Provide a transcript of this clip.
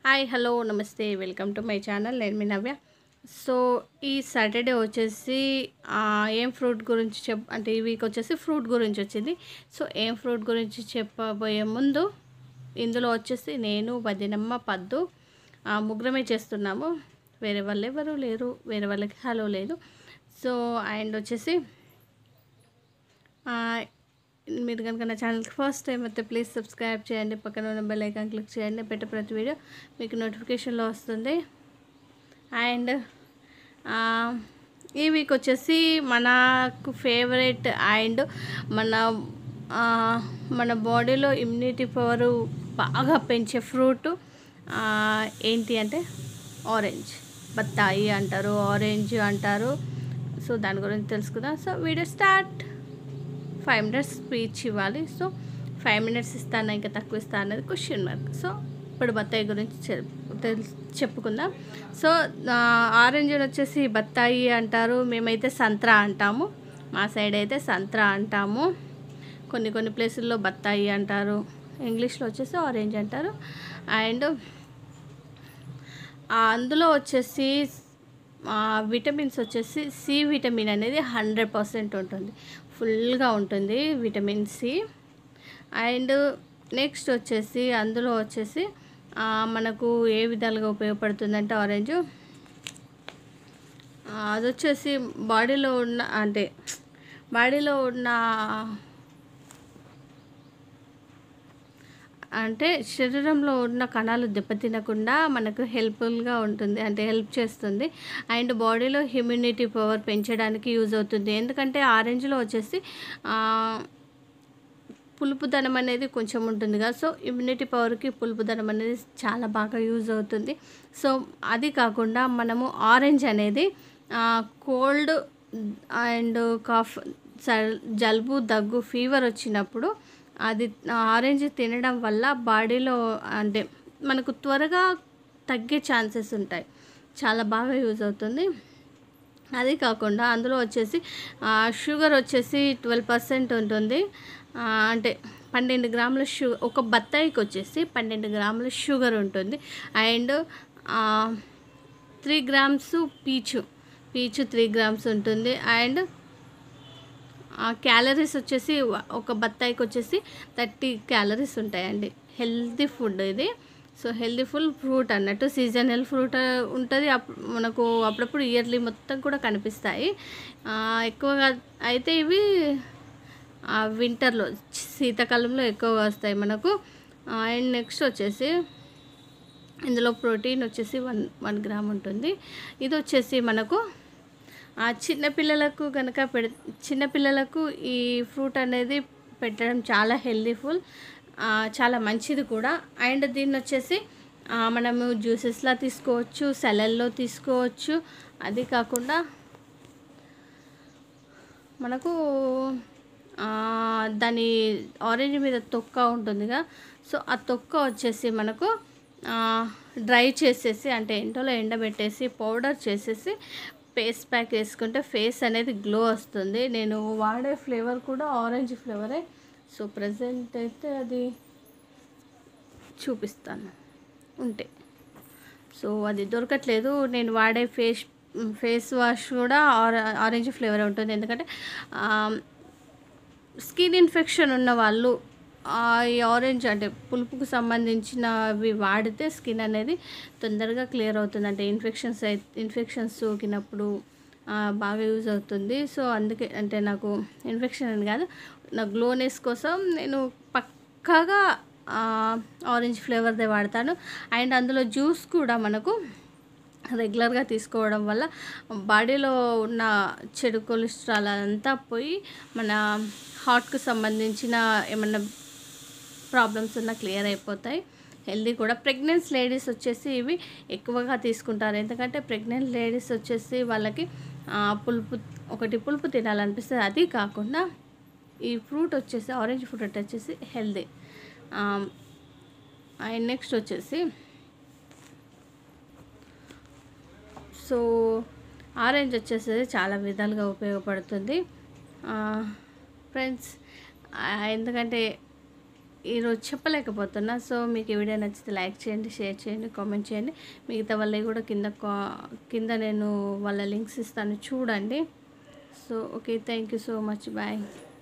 hi hello నమస్తే welcome to my channel నేను మీ నవ్య సో ఈ సాటర్డే వచ్చేసి ఆ, ఏం ఫ్రూట్ గురించి చెప్ అంటే ఈ వీక్ వచ్చేసి ఫ్రూట్ గురించి వచ్చింది సో ఏం ఫ్రూట్ గురించి చెప్పబోయే ముందు ఇందులో వచ్చేసి నేను వదినమ్మ పద్దు ఆ, ముగ్గురమే చేస్తున్నాము వేరే వాళ్ళు ఎవరు లేరు వేరే వాళ్ళకి హలో లేదు సో అండ్ వచ్చేసి ఆ, మీరు కనుక నా ఛానల్కి ఫస్ట్ టైం అయితే ప్లీజ్ సబ్స్క్రైబ్ చేయండి పక్కన ఉన్న బెల్ ఐకాన్ క్లిక్ చేయండి పెట్టే ప్రతి వీడియో మీకు నోటిఫికేషన్లో వస్తుంది అండ్ ఆ, ఈ వీక్ వచ్చేసి మనకు ఫేవరెట్ అండ్ మన ఆ, మన బాడీలో ఇమ్యూనిటీ పవర్ బాగా పెంచే ఫ్రూట్ ఏంటి అంటే ఆరెంజ్ బత్తాయి అంటారు ఆరెంజ్ అంటారు సో దాని గురించి తెలుసుకుందాం so video start five minutes speech ఇవ్వాలి సో ఫైవ్ మినిట్స్ ఇస్తాను ఇంకా తక్కువ ఇస్తాను అనేది క్వశ్చన్ మార్క్ సో ఇప్పుడు బత్తాయి గురించి చెప్- తెల్- చెప్పుకుందాం సో ఆ, ఆరెంజ్ వచ్చేసి బత్తాయి అంటారు మేమైతే సంత్రా అంటాము మా సైడ్ అయితే సంత్రా అంటాము కొన్ని కొన్ని ప్లేసుల్లో బత్తాయి అంటారు ఇంగ్లీష్లో వచ్చేసి ఆరెంజ్ అంటారు అండ్ అందులో వచ్చేసి ఆ, విటమిన్స్ వచ్చేసి సి విటమిన్ అనేది హండ్రెడ్ పర్సెంట్ ఉంటుంది ఫుల్గా ఉంటుంది విటమిన్ సి అండ్ నెక్స్ట్ వచ్చేసి అందులో వచ్చేసి ఆ, మనకు ఏ విధాలుగా ఉపయోగపడుతుందంటే ఆరెంజ్ ఆ, అది వచ్చేసి బాడీలో ఉన్న అంటే బాడీలో ఉన్న అంటే శరీరంలో ఉన్న కణాలు దెబ్బతినకుండా మనకు హెల్ప్ఫుల్గా ఉంటుంది అంటే హెల్ప్ చేస్తుంది అండ్ బాడీలో ఇమ్యూనిటీ పవర్ పెంచడానికి యూజ్ అవుతుంది ఎందుకంటే ఆరెంజ్లో వచ్చేసి ఆ, పులుపుదనం అనేది కొంచెం ఉంటుంది కదా సో ఇమ్యూనిటీ పవర్కి పులుపుదనం అనేది చాలా బాగా యూజ్ అవుతుంది సో అది కాకుండా మనము ఆరెంజ్ అనేది కోల్డ్ అండ్ కాఫ్ స- జలుబు దగ్గు ఫీవర్ వచ్చినప్పుడు అది ఆరెంజ్ తినడం వల్ల బాడీలో అంటే మనకు త్వరగా తగ్గే ఛాన్సెస్ ఉంటాయి చాలా బాగా యూజ్ అవుతుంది అది కాకుండా అందులో వచ్చేసి ఆ, షుగర్ వచ్చేసి ట్వెల్వ్ పర్సెంట్ ఉంటుంది ఆ, అంటే పన్నెండు గ్రాముల షు ఒక బత్తాయికి వచ్చేసి పన్నెండు గ్రాముల షుగర్ ఉంటుంది అండ్ త్రీ గ్రామ్స్ పీచు పీచు త్రీ గ్రామ్స్ ఉంటుంది అండ్ క్యాలరీస్ వచ్చేసి వ- ఒక బత్తాయికి వచ్చేసి థర్టీ క్యాలరీస్ ఉంటాయండి హెల్తీ ఫుడ్ ఇది సో హెల్తీ ఫుల్ ఫ్రూట్ అన్నట్టు సీజనల్ ఫ్రూట్ ఉంటుంది అప్- మనకు అప్పుడప్పుడు ఇయర్లీ మొత్తం కూడా కనిపిస్తాయి ఆ, ఎక్కువగా అయితే ఇవి వింటర్లో శీతాకాలంలో ఎక్కువగా వస్తాయి మనకు అండ్ నెక్స్ట్ వచ్చేసి ఇందులో ప్రోటీన్ వచ్చేసి వన్ వన్ గ్రామ్ ఉంటుంది ఇది వచ్చేసి మనకు ఆ చిన్నపిల్లలకు కనుక పెడ చిన్నపిల్లలకు ఈ ఫ్రూట్ అనేది పెట్టడం చాలా హెల్దీఫుల్ చాలా మంచిది కూడా అండ్ దీన్ని వచ్చేసి ఆ, మనము జ్యూసెస్లా తీసుకోవచ్చు సెలల్లో తీసుకోవచ్చు అది కాకుండా మనకు ఆ, దాని ఆరెంజ్ మీద తొక్క ఉంటుందిగా సో ఆ తొక్క వచ్చేసి మనకు ఆ, డ్రై చేసేసి అంటే ఎండలో ఎండబెట్టేసి పౌడర్ చేసేసి ఫేస్ ప్యాక్ వేసుకుంటే ఫేస్ అనేది గ్లో వస్తుంది నేను వాడే ఫ్లేవర్ కూడా ఆరెంజ్ ఫ్లేవరే సో ప్రజెంట్ అయితే అది చూపిస్తాను ఉంటే సో అది దొరకట్లేదు నేను వాడే ఫేస్ ఫేస్ వాష్ కూడా ఆర ఆరెంజ్ ఫ్లేవర్ ఉంటుంది ఎందుకంటే స్కిన్ ఇన్ఫెక్షన్ ఉన్న వాళ్ళు ఆ, ఈ ఆరెంజ్ అంటే పులుపుకు సంబంధించినవి వాడితే స్కిన్ అనేది తొందరగా క్లియర్ అవుతుంది అంటే ఇన్ఫెక్షన్స్ అయి ఇన్ఫెక్షన్స్ సోకినప్పుడు ఆ, బాగా యూజ్ అవుతుంది సో అందుకే అంటే నాకు ఇన్ఫెక్షన్ అని కాదు నా గ్లోనెస్ కోసం నేను పక్కాగా ఆ, ఆరెంజ్ ఫ్లేవర్దే వాడతాను అండ్ అందులో జ్యూస్ కూడా మనకు రెగ్యులర్గా తీసుకోవడం వల్ల బాడీలో ఉన్న చెడు కొలెస్ట్రాల్ అంతా పోయి మన హార్ట్కు సంబంధించిన ఏమన్నా ప్రాబ్లమ్స్ ఉన్నా క్లియర్ అయిపోతాయి హెల్దీ కూడా ప్రెగ్నెన్స్ లేడీస్ వచ్చేసి ఇవి ఎక్కువగా తీసుకుంటారు ఎందుకంటే ప్రెగ్నెంట్ లేడీస్ వచ్చేసి వాళ్ళకి ఆ, పులుపు ఒకటి పులుపు తినాలనిపిస్తుంది అది కాకుండా ఈ ఫ్రూట్ వచ్చేసి ఆరెంజ్ ఫ్రూట్ వచ్చేసి హెల్దీ అండ్ నెక్స్ట్ వచ్చేసి సో ఆరెంజ్ వచ్చేసి చాలా విధాలుగా ఉపయోగపడుతుంది ఫ్రెండ్స్ ఎందుకంటే ఈరోజు చెప్పలేకపోతున్నా సో మీకు ఈ వీడియో నచ్చితే లైక్ చేయండి షేర్ చేయండి కామెంట్ చేయండి మిగతా వాళ్ళవి కూడా కింద కా- కింద నేను వాళ్ళ లింక్స్ ఇస్తాను చూడండి so okay thank you so much bye